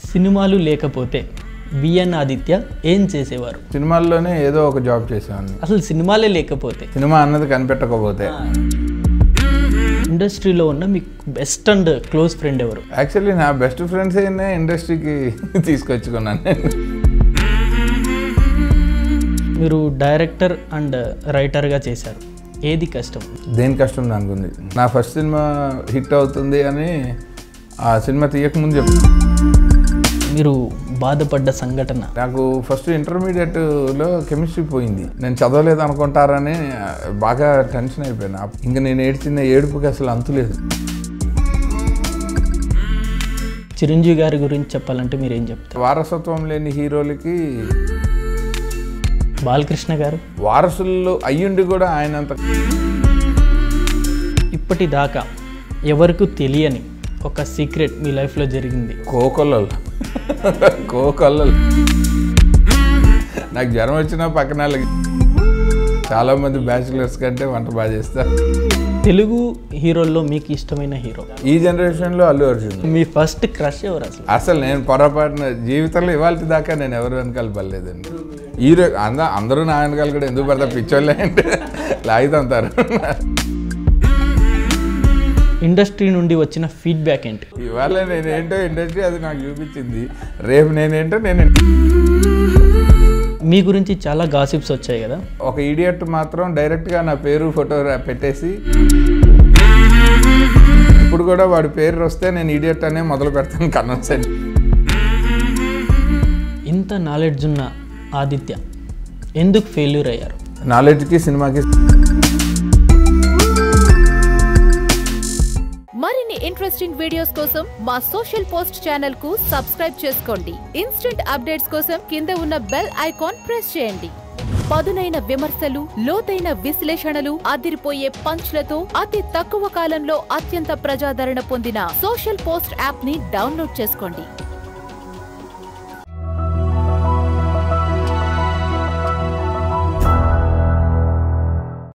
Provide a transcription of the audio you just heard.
సినిమాలు లేకపోతే విఎన్ ఆదిత్య ఏం చేసేవారు సినిమాల్లోనే ఏదో ఒక జాబ్ చేసేవాడిని అసలు సినిమాలే లేకపోతే సినిమా అన్నది కనిపెట్టకపోతే ఇండస్ట్రీలో ఉన్న మీకు బెస్ట్ అండ్ క్లోజ్ ఫ్రెండ్ ఎవరు యాక్చువల్లీ నా బెస్ట్ ఫ్రెండ్స్ అయినా ఇండస్ట్రీకి తీసుకొచ్చుకున్నాను నేను మీరు డైరెక్టర్ అండ్ రైటర్గా చేశారు ఏది కష్టం దేని కష్టం దానికి ఉంది నా ఫస్ట్ సినిమా హిట్ అవుతుంది అని ఆ సినిమా తీయకముందు చెప్పు మీరు బాధపడ్డ సంఘటన నాకు ఫస్ట్ ఇంటర్మీడియట్లో కెమిస్ట్రీ పోయింది నేను చదవలేదు అనుకుంటారని బాగా టెన్షన్ అయిపోయాను ఇంకా నేను ఏడ్చిన ఏడుపుకి అసలు అంతులేదు చిరంజీవి గారి గురించి చెప్పాలంటే మీరు ఏం చెప్తారు వారసత్వం లేని హీరోలకి బాలకృష్ణ గారు వారసుల్లో అయ్యుండి కూడా ఆయనంత ఇప్పటిదాకా ఎవరికి తెలియని ఒక సీక్రెట్ మీ లైఫ్లో జరిగింది కోకొల్లలు కోకొల్లలు నాకు జ్వరం వచ్చినా పక్కన వాళ్ళకి చాలామంది బ్యాచిలర్స్ కంటే వంట బాగా చేస్తారు తెలుగు హీరోల్లో మీకు ఇష్టమైన హీరో ఈ జనరేషన్లో అల్లు అర్జున్ మీ ఫస్ట్ క్రష్ ఎవరు అసలు అసలు నేను పొరపాటున జీవితంలో ఇవాళ దాకా నేను ఎవరు వెనకాల పడలేదండి హీరో అంద అందరూ నా వెనకాల కూడా ఎందుకు పడతా పిచ్చోళ్ళే అంటే లాగుతుంటారు ఇండస్ట్రీ నుండి వచ్చిన ఫీడ్బ్యాక్ ఏంటి ఇవాళ నేనేంటో ఇండస్ట్రీ అది నాకు చూపించింది రేపు నేనేంటో నేను మీ గురించి చాలా గాసిప్స్ వచ్చాయి కదా ఒక ఈడియట్ మాత్రం డైరెక్ట్గా నా పేరు ఫోటో రా- పెట్టేసి ఇప్పుడు కూడా వాడి పేరు వస్తే నేను ఈడియట్ అనే మొదలు పెడతాను కన్నన్స్ అని ఇంత నాలెడ్జ్ ఉన్న ఆదిత్య ఎందుకు ఫెయిల్యూర్ అయ్యారు నాలెడ్జ్కి సినిమాకి మరిన్ని ఇంట్రెస్టింగ్ వీడియోస్ కోసం మా సోషల్ పోస్ట్ ఛానల్ కు సబ్స్క్రైబ్ చేసుకోండి ఇన్స్టెంట్ అప్డేట్స్ కోసం కింద ఉన్న బెల్ ఐకాన్ ప్రెస్ చేయండి పదునైన విమర్శలు లోతైన విశ్లేషణలు అదిరిపోయే పంచ్లతో అతి తక్కువ కాలంలో అత్యంత ప్రజాదరణ పొందిన సోషల్ పోస్ట్ యాప్ ని డౌన్లోడ్ చేసుకోండి